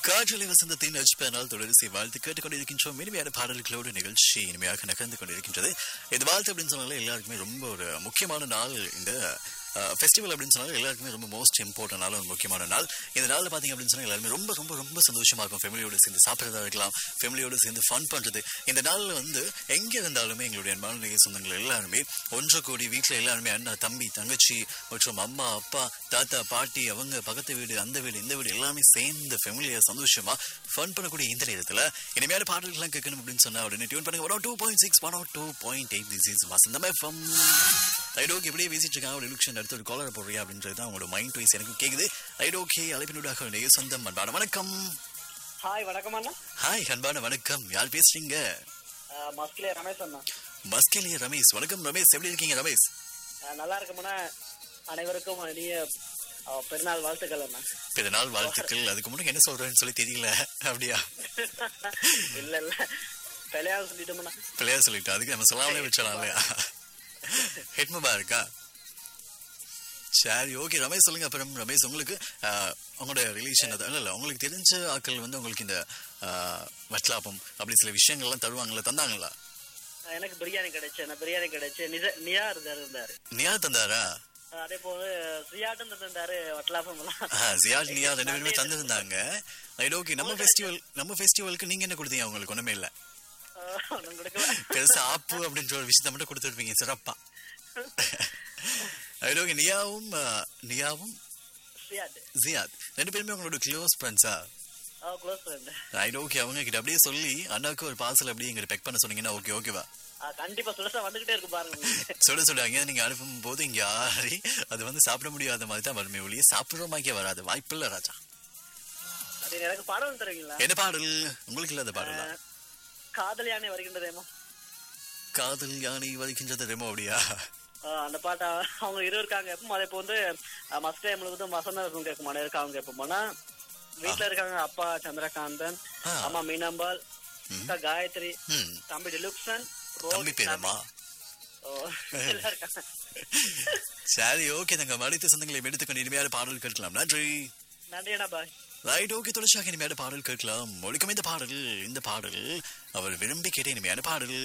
காற்றலை வசந்தத்தின் அஜ்பனால் தொடர்ச்சி வாழ்த்து கேட்டுக்கொண்டிருக்கின்றோம் இனிமையான பாடல்களோடு நிகழ்ச்சி இனிமையாக நகர்ந்து கொண்டிருக்கின்றது இது வாழ்த்து அப்படின்னு சொன்னாலே எல்லாருக்குமே ரொம்ப ஒரு முக்கியமான நாள் இந்த ஃபெஸ்டிவல் அப்படின்னு சொன்னாலும் எல்லாருக்குமே ரொம்ப மோஸ்ட் இம்பார்ட்டன் நாள் ஒரு முக்கியமான நாள் இந்த நாளில் பார்த்தீங்க அப்படின்னு சொன்னால் எல்லாருமே ரொம்ப ரொம்ப ரொம்ப சந்தோஷமா இருக்கும் ஃபேமிலியோட சேர்ந்து சாப்பிட்றதா இருக்கலாம் ஃபேமிலியோட சேர்ந்து ஃபன் பண்ணுறது இந்த நாளில் வந்து எங்கே இருந்தாலுமே எங்களுடைய அன்பான சொந்தங்கள் எல்லாருமே ஒன்று கூடி வீட்டில் எல்லாருமே அண்ணா தம்பி தங்கச்சி மற்றும் அம்மா அப்பா தாத்தா பாட்டி அவங்க பக்கத்து வீடு அந்த வீடு இந்த வீடு எல்லாமே சேர்ந்து ஃபேமிலியாக சந்தோஷமா ஃபன் பண்ணக்கூடிய இந்த நேரத்தில் இனிமையான பாடல்கள்லாம் கேட்கணும் அப்படின்னு சொன்னா உடனே டியூன் பண்ணுங்க one two point six one two point eight this is Vasantham FM ஐடோக்கு இப்படியே பேசிட்டு இருக்காங்க ஒரு ரிலுக்ஷன் அடுத்து ஒரு காலர் போடுறியா அப்படின்றது தான் உங்களோட மைண்ட் வைஸ் எனக்கு கேக்குது ஐடோகே அழைப்பினூடாக என்னுடைய சொந்தம் அன்பான வணக்கம் ஹாய் வணக்கம் அண்ணா ஹாய் அன்பான வணக்கம் யார் பேசுறீங்க அஹ் மஸ்கிலே ரமேஷ் அண்ணா மஸ்கேலிய ரமேஷ் வணக்கம் ரமேஷ் எப்படி இருக்கீங்க ரமேஷ் அஹ் நல்லா இருக்கமுன்னா அனைவருக்கும் இனிய அஹ், பெருநாள் வாழ்த்துக்கள் அண்ணா பிறநாள் வாழ்த்துக்கள் அதுக்கு முன்னாடி என்ன சொல்றேன்னு சொல்லி தெரியல அப்படியா இல்ல இல்ல பிள்ளையார் சொல்லிட்டோம்னா பிள்ளையா சொல்லிட்டு அதுக்கு நம்ம சொல்லாமலே வச்சிடலாம் இல்லையா ஹெட்மபா இருக்கா சரி ஓகே ரமேஷ் சொல்லுங்க அப்புறம் ரமேஷ் உங்களுக்கு ஆஹ், உங்களோட ரிலேஷன் அது இல்ல உங்களுக்கு தெரிஞ்ச ஆட்கள் வந்து உங்களுக்கு இந்த ஆஹ், வட்லாப்பம் அப்படி சில விஷயங்கள்லாம் தருவாங்கல்ல தந்தாங்களா அஹ் எனக்கு பிரியாணி கிடைச்சு நான் பிரியாணி கிடைச்சு நிஜ நியா இருந்தாரு இருந்தாரு நியா தந்தாரா அஹ் அதே போல சியாட்டும் தந்தாரு வட்டலாபம் எல்லாம் ஆஹ், சியால் நியா ரெண்டு பேருமே தந்திருந்தாங்க ரைட் ஓகே நம்ம ஃபெஸ்டிவல் நம்ம ஃபெஸ்டிவலுக்கு நீங்க என்ன கொடுத்தீங்க உங்களுக்கு ஒண்ணுமே இல்ல அஹ் ஒண்ணும் கொடுக்கல பெருசா ஆப்பு அப்படின்ற ஒரு விஷயத்த மட்டும் கொடுத்துருப்பீங்க சிறப்பா ரைட் ஓகே நியாவும் ஆஹ், நியாவும் சியாட் ஜியாத் ரெண்டு பேருமே உங்களோட க்ளோஸ் ஃப்ரெண்ட்ஸா க்ளோஸ் ஃப்ரெண்ட் ரைட் ஓகே அவங்க கிட்ட அப்படியே சொல்லி அண்ணாக்கு ஒரு பார்சல் அப்படியே எங்க பெக் பண்ண சொன்னீங்கன்னா ஓகே ஓகேவா கண்டிப்பா சுடசா வந்துகிட்டே இருக்கு பாருங்க உங்களுக்கு. சுட சுட அங்கே நீங்க அனுப்பும் போது இங்க ஆறி அது வந்து சாப்பிட முடியாத மாதிரி தான் வருமே ஒழிய சாப்பிடுறோமாக்கே வராது வாய்ப்பில்லை ராஜா அது எனக்கு பாடம் தருவீங்களா என்ன பாடல் உங்களுக்கு இல்லாத பாடலா அஹ், காதல் யானை வருகின்றதேமோ காதல் யானை வலிக்கின்றது ரெமோ அப்படியா ஆஹ் அந்த பாட்டை அவங்க இருக்காங்க எப்பவும் அதே இப்போ வந்து மஸ்ட் டைம் முழுவதும் வசந்த இருக்கும் கேட்க மாட்டேன் இருக்காங்க எப்போனா வீட்டுல இருக்காங்க அப்பா சந்திரகாந்தன் ஆ. அம்மா மீனாம்பாள் அக்கா காயத்ரி ம் தம்பி டிலுக்சன் தம்பி பேரம்மா ஓ, எல்லாம் இருக்காங்க சரி ஓகே நாங்க மடித்த சொந்தங்களை எடுத்துக்கொண்டு இனிமையான பாடல் கேட்கலாம் நன்றி நன்றி அண்ணா பாய் ரைட் ஓகே தொடர்ச்சியாக இனிமையான பாடல் கேட்கலாம் ஒழுக்கம் இந்த பாடல் இந்த பாடல் அவர் விரும்பி கேட்ட இனிமையான பாடல்